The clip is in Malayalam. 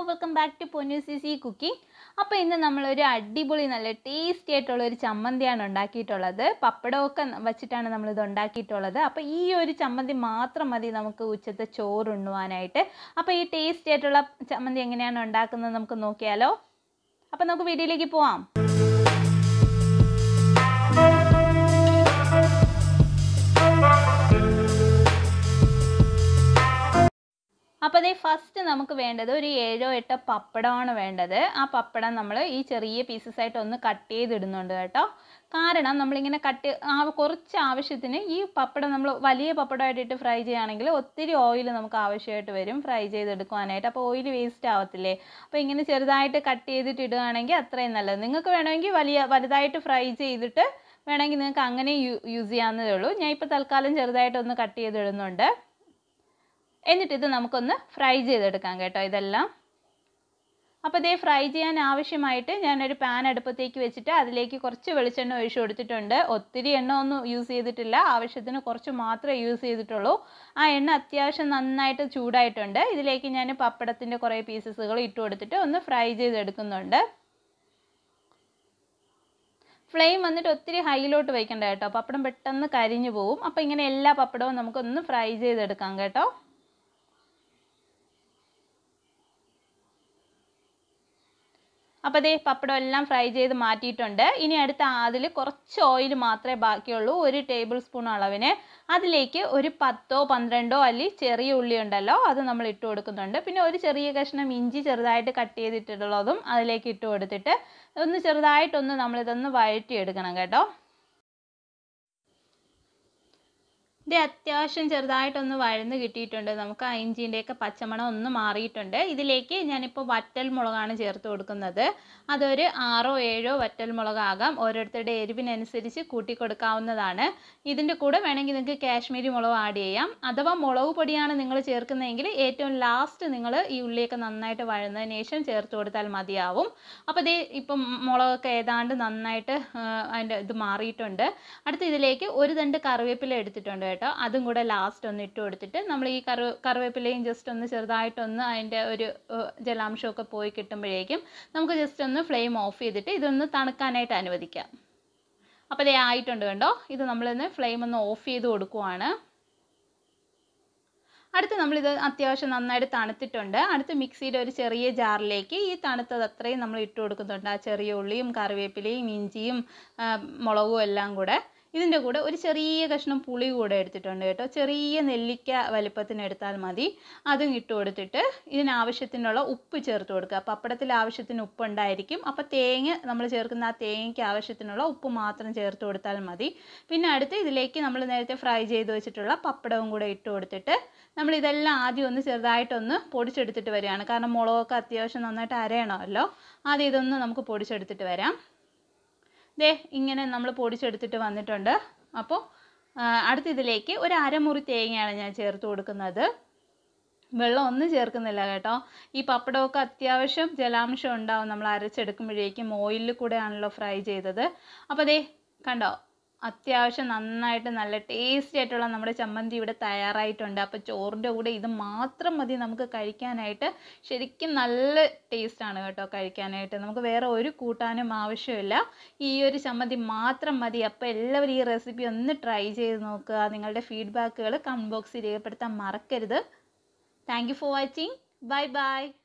welcome back to Ponnu C C cooking അപ്പോൾ ഇന്ന് നമ്മളൊരു അടിപൊളി നല്ല ടേസ്റ്റി ആയിട്ടുള്ള ഒരു ചമ്മന്തിയാണ് ഉണ്ടാക്കിയിട്ടുള്ളത് പപ്പടമൊക്കെ വെച്ചിട്ടാണ് നമ്മളിത് ഉണ്ടാക്കിയിട്ടുള്ളത് അപ്പോൾ ഈ ഒരു ചമ്മന്തി മാത്രം മതി നമുക്ക് ഉച്ചത്തെ ചോറ് ഉണ്ണുവാനായിട്ട് അപ്പോൾ ഈ ടേസ്റ്റി ആയിട്ടുള്ള ചമ്മന്തി എങ്ങനെയാണ് ഉണ്ടാക്കുന്നത് നമുക്ക് നോക്കിയാലോ അപ്പോൾ നമുക്ക് വീഡിയോയിലേക്ക് പോവാം അപ്പോൾ അതേ ഫസ്റ്റ് നമുക്ക് വേണ്ടത് ഒരു ഏഴോ എട്ടോ പപ്പടമാണ് വേണ്ടത് ആ പപ്പടം നമ്മൾ ഈ ചെറിയ പീസസ് ആയിട്ട് ഒന്ന് കട്ട് ചെയ്തിടുന്നുണ്ട് കേട്ടോ കാരണം നമ്മളിങ്ങനെ കട്ട് ആ കുറച്ച് ആവശ്യത്തിന് ഈ പപ്പടം നമ്മൾ വലിയ പപ്പടമായിട്ടിട്ട് ഫ്രൈ ചെയ്യുകയാണെങ്കിൽ ഒത്തിരി ഓയിൽ നമുക്ക് ആവശ്യമായിട്ട് വരും ഫ്രൈ ചെയ്തെടുക്കുവാനായിട്ട് അപ്പോൾ ഓയിൽ വേസ്റ്റ് ആവത്തില്ലേ അപ്പോൾ ഇങ്ങനെ ചെറുതായിട്ട് കട്ട് ചെയ്തിട്ട് ഇടുകയാണെങ്കിൽ അത്രയും നല്ലത് നിങ്ങൾക്ക് വേണമെങ്കിൽ വലിയ വലുതായിട്ട് ഫ്രൈ ചെയ്തിട്ട് വേണമെങ്കിൽ നിങ്ങൾക്ക് അങ്ങനെ യൂസ് ചെയ്യാവുന്നതേ ഉള്ളൂ ഞാൻ ഇപ്പോൾ തൽക്കാലം ചെറുതായിട്ടൊന്ന് കട്ട് ചെയ്തിടുന്നുണ്ട് എന്നിട്ട് ഇത് നമുക്കൊന്ന് ഫ്രൈ ചെയ്തെടുക്കാം കേട്ടോ ഇതെല്ലാം അപ്പോൾ ഇതേ ഫ്രൈ ചെയ്യാൻ ആവശ്യമായിട്ട് ഞാനൊരു പാൻ അടുപ്പത്തേക്ക് വെച്ചിട്ട് അതിലേക്ക് കുറച്ച് വെളിച്ചെണ്ണ ഒഴിച്ചു കൊടുത്തിട്ടുണ്ട് ഒത്തിരി എണ്ണ ഒന്നും യൂസ് ചെയ്തിട്ടില്ല ആവശ്യത്തിന് കുറച്ച് മാത്രമേ യൂസ് ചെയ്തിട്ടുള്ളൂ ആ എണ്ണ അത്യാവശ്യം നന്നായിട്ട് ചൂടായിട്ടുണ്ട് ഇതിലേക്ക് ഞാൻ പപ്പടത്തിൻ്റെ കുറേ പീസസുകൾ ഇട്ട് കൊടുത്തിട്ട് ഒന്ന് ഫ്രൈ ചെയ്തെടുക്കുന്നുണ്ട് ഫ്ലെയിം വന്നിട്ട് ഒത്തിരി ഹൈയിലോട്ട് വയ്ക്കണ്ട കേട്ടോ പപ്പടം പെട്ടെന്ന് കരിഞ്ഞു പോവും അപ്പോൾ ഇങ്ങനെ എല്ലാ പപ്പടവും നമുക്കൊന്ന് ഫ്രൈ ചെയ്തെടുക്കാം കേട്ടോ അപ്പോൾ അതേ പപ്പടം എല്ലാം ഫ്രൈ ചെയ്ത് മാറ്റിയിട്ടുണ്ട് ഇനി അടുത്ത അതിൽ കുറച്ച് ഓയിൽ മാത്രമേ ബാക്കിയുള്ളൂ ഒരു ടേബിൾ സ്പൂൺ അളവിന് അതിലേക്ക് ഒരു പത്തോ പന്ത്രണ്ടോ അല്ലി ചെറിയ ഉള്ളി ഉണ്ടല്ലോ അത് നമ്മൾ ഇട്ട് കൊടുക്കുന്നുണ്ട് പിന്നെ ഒരു ചെറിയ കഷ്ണം ഇഞ്ചി ചെറുതായിട്ട് കട്ട് ചെയ്തിട്ടുള്ളതും അതിലേക്ക് ഇട്ട് കൊടുത്തിട്ട് ഒന്ന് ചെറുതായിട്ടൊന്ന് നമ്മളിതൊന്ന് വഴറ്റിയെടുക്കണം കേട്ടോ ഇത് അത്യാവശ്യം ചെറുതായിട്ടൊന്ന് വഴന്ന് കിട്ടിയിട്ടുണ്ട് നമുക്ക് ആ ഇഞ്ചിൻ്റെയൊക്കെ പച്ചമണം ഒന്ന് മാറിയിട്ടുണ്ട് ഇതിലേക്ക് ഞാനിപ്പോൾ വറ്റൽ മുളകാണ് ചേർത്ത് കൊടുക്കുന്നത് അതൊരു ആറോ ഏഴോ വറ്റൽ മുളകാകാം ഓരോരുത്തരുടെ എരിവിനനുസരിച്ച് കൂട്ടി കൊടുക്കാവുന്നതാണ് ഇതിൻ്റെ കൂടെ വേണമെങ്കിൽ നിങ്ങൾക്ക് കാശ്മീരി മുളക് ആഡ് ചെയ്യാം അഥവാ മുളക് പൊടിയാണ് നിങ്ങൾ ചേർക്കുന്നതെങ്കിൽ ഏറ്റവും ലാസ്റ്റ് നിങ്ങൾ ഈ ഉള്ളിയൊക്കെ നന്നായിട്ട് വഴന്നതിന് ശേഷം ചേർത്ത് കൊടുത്താൽ മതിയാവും അപ്പോൾ ഇത് ഇപ്പം മുളകൊക്കെ ഏതാണ്ട് നന്നായിട്ട് അതിൻ്റെ ഇത് മാറിയിട്ടുണ്ട് അടുത്ത് ഇതിലേക്ക് ഒരു തണ്ട് കറിവേപ്പില എടുത്തിട്ടുണ്ട് കേട്ടോ അതും കൂടെ ലാസ്റ്റ് ഒന്ന് ഇട്ട് കൊടുത്തിട്ട് നമ്മൾ ഈ കറി കറിവേപ്പിലയും ജസ്റ്റ് ഒന്ന് ചെറുതായിട്ടൊന്ന് അതിൻ്റെ ഒരു ജലാംശമൊക്കെ പോയി കിട്ടുമ്പോഴേക്കും നമുക്ക് ജസ്റ്റ് ഒന്ന് ഫ്ലെയിം ഓഫ് ചെയ്തിട്ട് ഇതൊന്ന് തണുക്കാനായിട്ട് അനുവദിക്കാം അപ്പോൾ ഇതേ ആയിട്ടുണ്ട് കണ്ടോ ഇത് നമ്മളിന്ന് ഫ്ലെയിം ഒന്ന് ഓഫ് ചെയ്ത് കൊടുക്കുവാണ് അടുത്ത് നമ്മളിത് അത്യാവശ്യം നന്നായിട്ട് തണുത്തിട്ടുണ്ട് അടുത്ത് മിക്സിയുടെ ഒരു ചെറിയ ജാറിലേക്ക് ഈ തണുത്തത് അത്രയും നമ്മൾ ഇട്ട് കൊടുക്കുന്നുണ്ട് ആ ചെറിയ ഉള്ളിയും കറിവേപ്പിലയും ഇഞ്ചിയും മുളകും എല്ലാം കൂടെ ഇതിൻ്റെ കൂടെ ഒരു ചെറിയ കഷ്ണം പുളി കൂടെ എടുത്തിട്ടുണ്ട് കേട്ടോ ചെറിയ നെല്ലിക്ക വലിപ്പത്തിന് എടുത്താൽ മതി അതും ഇട്ട് കൊടുത്തിട്ട് ഇതിനാവശ്യത്തിനുള്ള ഉപ്പ് ചേർത്ത് കൊടുക്കുക പപ്പടത്തിൽ ആവശ്യത്തിന് ഉപ്പ് ഉണ്ടായിരിക്കും അപ്പോൾ തേങ്ങ നമ്മൾ ചേർക്കുന്ന ആ തേങ്ങയ്ക്ക് ആവശ്യത്തിനുള്ള ഉപ്പ് മാത്രം ചേർത്ത് കൊടുത്താൽ മതി പിന്നെ അടുത്ത് ഇതിലേക്ക് നമ്മൾ നേരത്തെ ഫ്രൈ ചെയ്ത് വെച്ചിട്ടുള്ള പപ്പടവും കൂടെ ഇട്ട് കൊടുത്തിട്ട് നമ്മൾ ഇതെല്ലാം ആദ്യം ഒന്ന് ചെറുതായിട്ടൊന്ന് പൊടിച്ചെടുത്തിട്ട് വരികയാണ് കാരണം മുളകൊക്കെ അത്യാവശ്യം നന്നായിട്ട് അരയണമല്ലോ ആദ്യം ഇതൊന്ന് നമുക്ക് പൊടിച്ചെടുത്തിട്ട് വരാം ദേ ഇങ്ങനെ നമ്മൾ പൊടിച്ചെടുത്തിട്ട് വന്നിട്ടുണ്ട് അപ്പോൾ അടുത്ത ഇതിലേക്ക് ഒരു അരമുറി തേങ്ങയാണ് ഞാൻ ചേർത്ത് കൊടുക്കുന്നത് വെള്ളം ഒന്നും ചേർക്കുന്നില്ല കേട്ടോ ഈ പപ്പടമൊക്കെ അത്യാവശ്യം ജലാംശം ഉണ്ടാവും നമ്മൾ അരച്ചെടുക്കുമ്പോഴേക്കും ഓയിലിൽ കൂടെയാണല്ലോ ഫ്രൈ ചെയ്തത് അപ്പോൾ ദേ കണ്ടോ അത്യാവശ്യം നന്നായിട്ട് നല്ല ടേസ്റ്റി ആയിട്ടുള്ള നമ്മുടെ ചമ്മന്തി ഇവിടെ തയ്യാറായിട്ടുണ്ട് അപ്പോൾ ചോറിൻ്റെ കൂടെ ഇത് മാത്രം മതി നമുക്ക് കഴിക്കാനായിട്ട് ശരിക്കും നല്ല ടേസ്റ്റാണ് കേട്ടോ കഴിക്കാനായിട്ട് നമുക്ക് വേറെ ഒരു കൂട്ടാനും ആവശ്യമില്ല ഈ ഒരു ചമ്മന്തി മാത്രം മതി അപ്പോൾ എല്ലാവരും ഈ റെസിപ്പി ഒന്ന് ട്രൈ ചെയ്ത് നോക്കുക നിങ്ങളുടെ ഫീഡ്ബാക്കുകൾ കമൻറ്റ് ബോക്സിൽ രേഖപ്പെടുത്താൻ മറക്കരുത് thank you for watching bye by